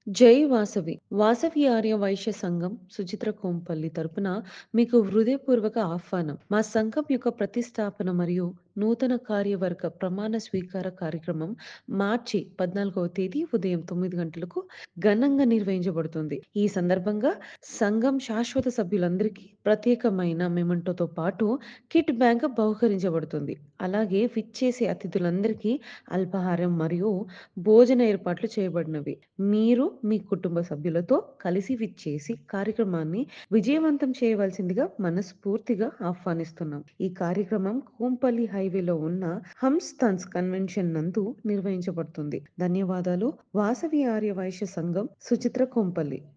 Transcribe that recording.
జై వాసవి. వాసవి ఆర్య వైశ్య సంఘం సుచిత్ర కోంపల్లి తరపున మీకు హృదయపూర్వక ఆహ్వానం. మా సంఘం యొక్క ప్రతిష్టాపన మరియు నూతన కార్యవర్గ ప్రమాణ స్వీకార కార్యక్రమం మార్చి 14వ తేదీ ఉదయం 9 గంటలకు ఘనంగా నిర్వహించబడుతుంది. ఈ సందర్భంగా సంఘం శాశ్వత సభ్యులందరికీ ప్రత్యేకమైన మెమంటోతో పాటు కిట్ బ్యాగ్ బహూకరించబడుతుంది. అలాగే విచ్చేసే అతిథులందరికీ అల్పాహారం మరియు భోజన ఏర్పాట్లు చేయబడినవి. మీరు మీ కుటుంబ సభ్యులతో కలిసి విచ్చేసి కార్యక్రమాన్ని విజయవంతం చేయవలసిందిగా మనస్ఫూర్తిగా ఆహ్వానిస్తున్నాం. ఈ కార్యక్రమం కోంపల్లి హైవేలో ఉన్న హంస్తన్స్ కన్వెన్షన్ నందు నిర్వహించబడుతుంది. ధన్యవాదాలు. వాసవి ఆర్య వైశ్య సంఘం సుచిత్ర కోంపల్లి.